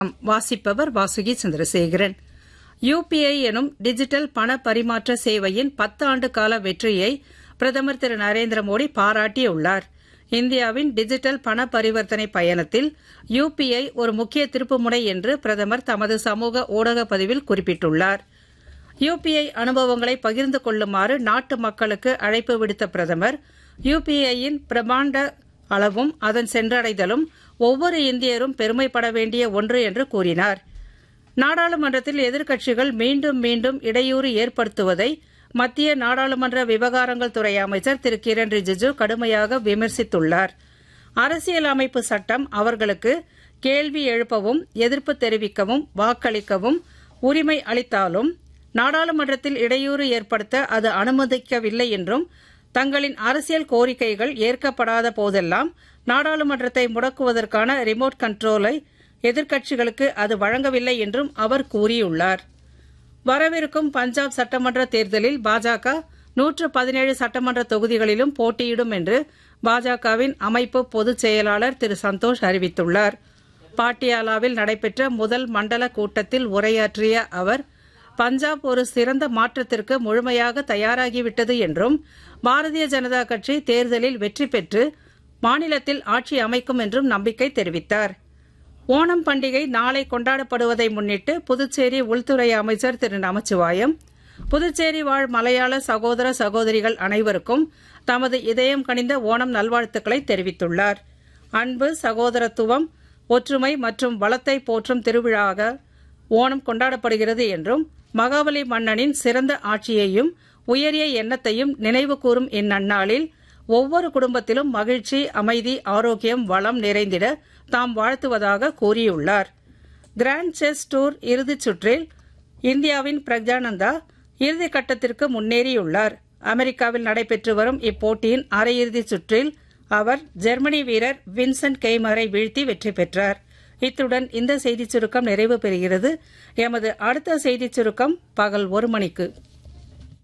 வாசிப்பவர் வாசுகி சந்திரசேகரன் யுபிஐ எனும் டிஜிட்டல் பண பரிமாற்ற சேவையின் பத்து ஆண்டு கால வெற்றியை பிரதமர் திரு நரேந்திர மோடி பாராட்டியுள்ளார் இந்தியாவின் டிஜிட்டல் பண பரிவர்த்தனை பயணத்தில் யுபிஐ ஒரு முக்கிய திருப்புமுனை என்று பிரதமர் தமது சமூக ஊடக பதிவில் குறிப்பிட்டுள்ளார் யுபிஐ அனுபவங்களை பகிர்ந்து கொள்ளுமாறு நாட்டு மக்களுக்கு அழைப்பு விடுத்த பிரதமர் யுபிஐயின் பிரமாண்ட அளவும் அதன் சென்றடைதலும் ஒவ்வொரு இந்தியரும் பெருமைப்பட வேண்டிய ஒன்று என்று கூறினார் நாடாளுமன்றத்தில் எதிர்க்கட்சிகள் மீண்டும் மீண்டும் இடையூறு ஏற்படுத்துவதை மத்திய நாடாளுமன்ற விவகாரங்கள் துறை அமைச்சர் திரு கிரண் ரிஜிஜு கடுமையாக விமர்சித்துள்ளார் அரசியல் அமைப்பு சட்டம் அவர்களுக்கு கேள்வி எழுப்பவும் எதிர்ப்பு தெரிவிக்கவும் வாக்களிக்கவும் உரிமை அளித்தாலும் நாடாளுமன்றத்தில் இடையூறு ஏற்படுத்த அது அனுமதிக்கவில்லை என்றும் தங்களின் அரசியல் கோரிக்கைகள் ஏற்கப்படாத போதெல்லாம் நாடாளுமன்றத்தை முடக்குவதற்கான ரிமோட் கண்ட்ரோலை எதிர்க்கட்சிகளுக்கு அது வழங்கவில்லை என்றும் அவர் கூறியுள்ளார் வரவிருக்கும் பஞ்சாப் சட்டமன்ற தேர்தலில் பாஜக நூற்று பதினேழு சட்டமன்ற தொகுதிகளிலும் போட்டியிடும் என்று பாஜகவின் அமைப்பு பொதுச் செயலாளர் திரு சந்தோஷ் அறிவித்துள்ளார் பாட்டியாலாவில் நடைபெற்ற முதல் மண்டல கூட்டத்தில் உரையாற்றிய அவர் பஞ்சாப் ஒரு சிறந்த மாற்றத்திற்கு முழுமையாக தயாராகிவிட்டது என்றும் பாரதிய ஜனதா கட்சி தேர்தலில் வெற்றி பெற்று மாநிலத்தில் ஆட்சி அமைக்கும் என்றும் நம்பிக்கை தெரிவித்தார் ஓணம் பண்டிகை நாளை கொண்டாடப்படுவதை முன்னிட்டு புதுச்சேரி உள்துறை அமைச்சர் திரு நமச்சிவாயம் புதுச்சேரி வாழ் மலையாள சகோதர சகோதரிகள் அனைவருக்கும் தமது இதயம் கனிந்த ஓணம் நல்வாழ்த்துக்களை தெரிவித்துள்ளார் அன்பு சகோதரத்துவம் ஒற்றுமை மற்றும் வளத்தை போற்றும் திருவிழாவாக ஓணம் கொண்டாடப்படுகிறது என்றும் மகாபலி மன்னனின் சிறந்த ஆட்சியையும் உயரிய எண்ணத்தையும் நினைவு கூறும் இந்நன்னாளில் ஒவ்வொரு குடும்பத்திலும் மகிழ்ச்சி அமைதி ஆரோக்கியம் வளம் நிறைந்திட தாம் வாழ்த்துவதாக கூறியுள்ளார் கிராண்ட் செஸ் டூர் இறுதிச் சுற்றில் இந்தியாவின் பிரக்ஞானந்தா இறுதிக் கட்டத்திற்கு முன்னேறியுள்ளார் அமெரிக்காவில் நடைபெற்று வரும் இப்போட்டியின் அரையிறுதிச் சுற்றில் அவர் ஜெர்மனி வீரர் வின்சென்ட் கெய்மரை வீழ்த்தி வெற்றி பெற்றார் இத்துடன் இந்த செய்திச் சுருக்கம் நிறைவு பெறுகிறது எமது அடுத்த செய்திச் சுருக்கம் பகல் ஒரு மணிக்கு